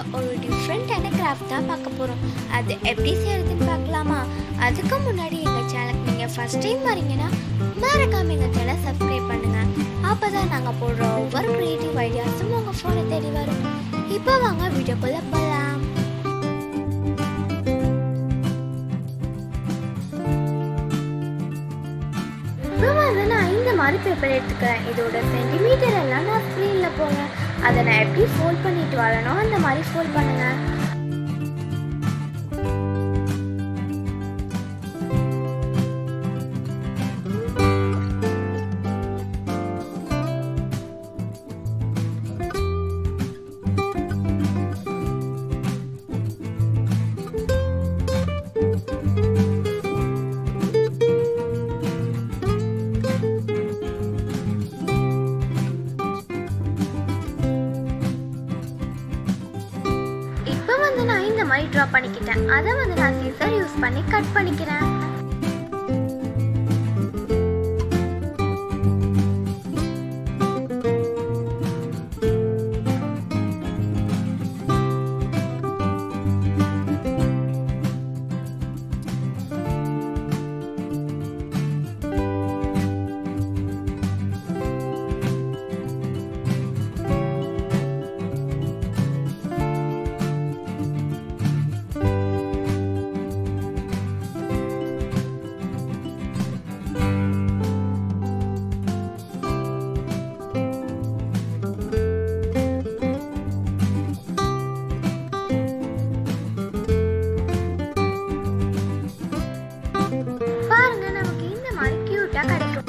ஒரு டிஃப்ரெண்ட்டான கிராஃப்ட் தான் பார்க்க போகிறோம் அது எப்படி செய்யறதுன்னு பார்க்கலாமா அதுக்கு முன்னாடி எங்கள் சேனலுக்கு நீங்கள் ஃபர்ஸ்ட் டைம் வரீங்கன்னா மறக்காம எங்கள் சேனலை சப்ஸ்கிரைப் பண்ணுங்கள் அப்போ தான் நாங்கள் போடுற ஒவ்வொரு க்ரியேட்டிவ் ஐடியாஸும் உங்கள் ஃபோனை தேடி வரும் இப்போ வாங்க வீடியோக்குள்ளே போகலாம் இப்போ வந்து நான் இந்த மாதிரி பேப்பர் எடுத்துக்கிறேன் இதோட சென்டிமீட்டர் எல்லாம் நான் ஸ்க்ரீனில் போடுறேன் அதை நான் எப்படி ஃபோல்ட் பண்ணிட்டு வரணும் அந்த மாதிரி ஃபோல்ட் பண்ணுங்க இப்போ வந்து நான் இந்த மாதிரி ட்ரா பண்ணிக்கிட்டேன் அதை வந்து நான் சீசர் யூஸ் பண்ணி கட் பண்ணிக்கிறேன் பாருங்க நமக்கு இந்த மாதிரி கியூட்டா கிடைக்கும்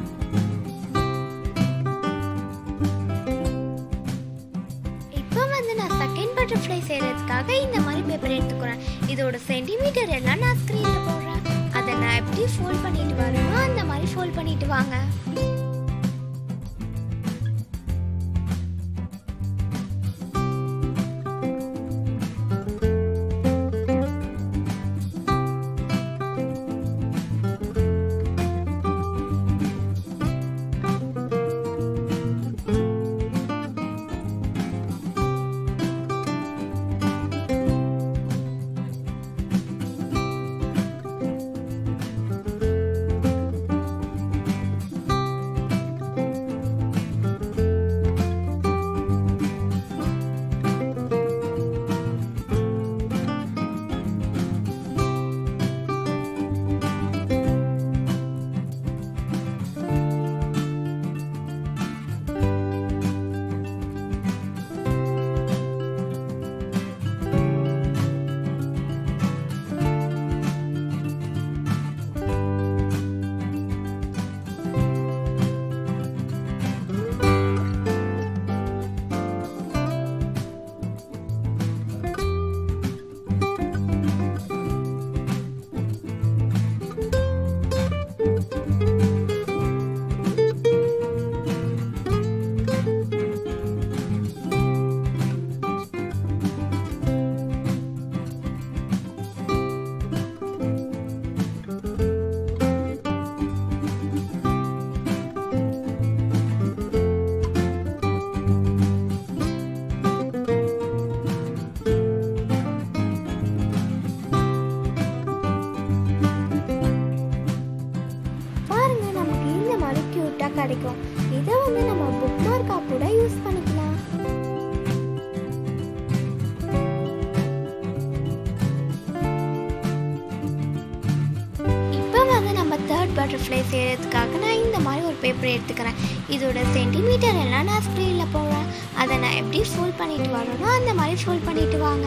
இப்போ வந்து நான் செகண்ட் பட்டர்ஃப்ளை செய்யறதுக்காக இந்த மாதிரி பேப்பர் எடுத்துக்கிறேன் இதோட சென்டிமீட்டர் எல்லாம் நான் ஸ்க்ரீனில் போடுறேன் அதை நான் எப்படி ஃபோல்ட் பண்ணிட்டு வரணும் அந்த மாதிரி ஃபோல்ட் பண்ணிட்டு வாங்க பாருங்க நமக்கு இந்த மாதிரி கியூட்டா கிடைக்கும் இதை வந்து நம்ம புக் மார்க்கா கூட யூஸ் பண்ணிக்கலாம் இப்போ வந்து நம்ம தேர்ட் பட்டர்ஃப்ளை செய்யறதுக்காக நான் இந்த மாதிரி ஒரு பேப்பர் எடுத்துக்கிறேன் இதோட சென்டிமீட்டர் எல்லாம் நான் ஸ்க்ரீனில் போடுறேன் அதை நான் எப்படி ஃபோல்ட் பண்ணிட்டு வரணும் அந்த மாதிரி ஃபோல்ட் பண்ணிட்டு வாங்க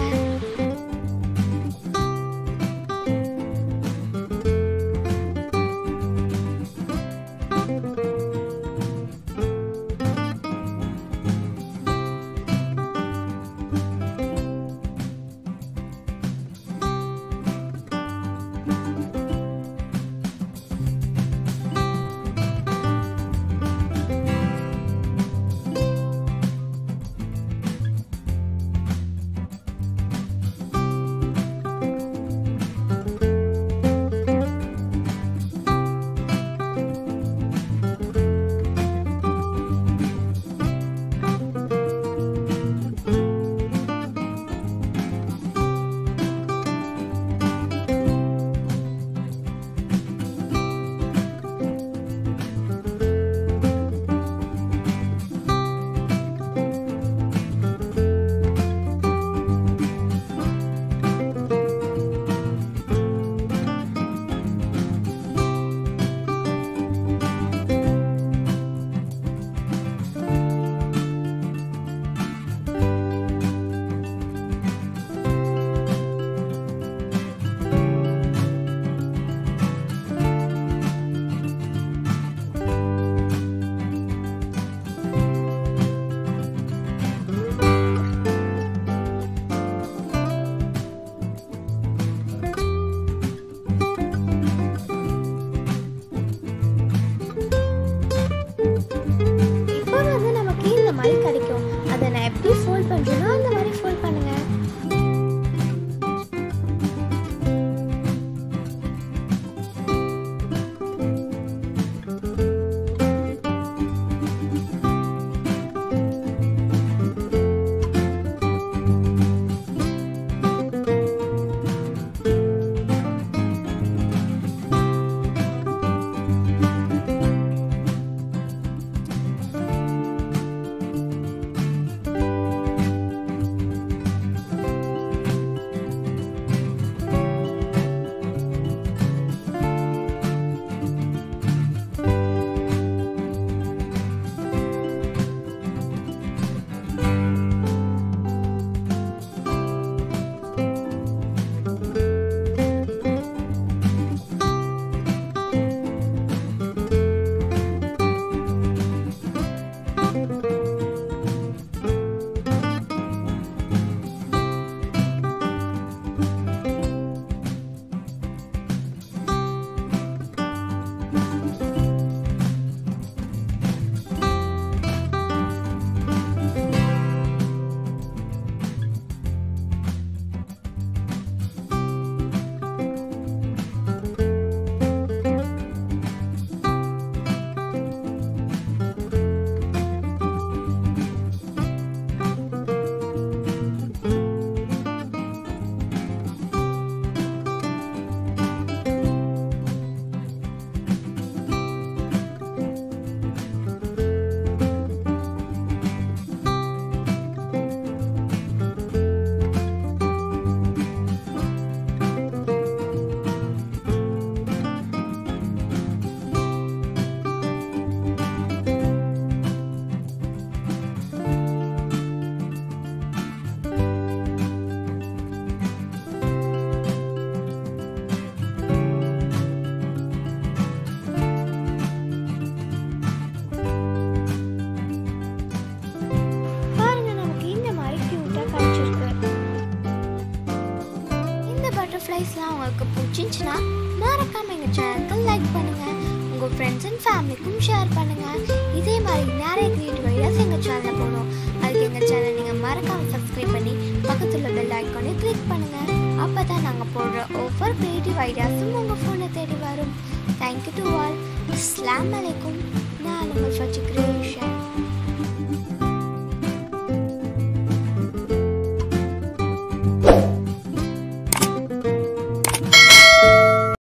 ஐடியாஸ்லாம் உங்களுக்கு பிடிச்சிருந்துச்சுன்னா மறக்காம எங்கள் சேனலுக்கு லைக் பண்ணுங்கள் உங்கள் ஃப்ரெண்ட்ஸ் அண்ட் ஃபேமிலிக்கும் ஷேர் பண்ணுங்கள் இதே மாதிரி நிறைய க்ரியேட்டிவ் ஐடியாஸ் எங்கள் சேனலில் போடும் அதுக்கு எங்கள் சேனல் நீங்கள் மறக்காமல் சப்ஸ்கிரைப் பண்ணி பக்கத்தில் பெல் ஐக்கானே கிளிக் பண்ணுங்கள் அப்போ தான் நாங்கள் போடுற ஒவ்வொரு க்ரியேட்டிவ் ஐடியாஸும் உங்கள் ஃபோனை தேடி வரும் தேங்க்யூ டு ஆல் அஸ்லாம் அலைக்கும் நான் உங்கள் ஃபஜிக்கிறேன்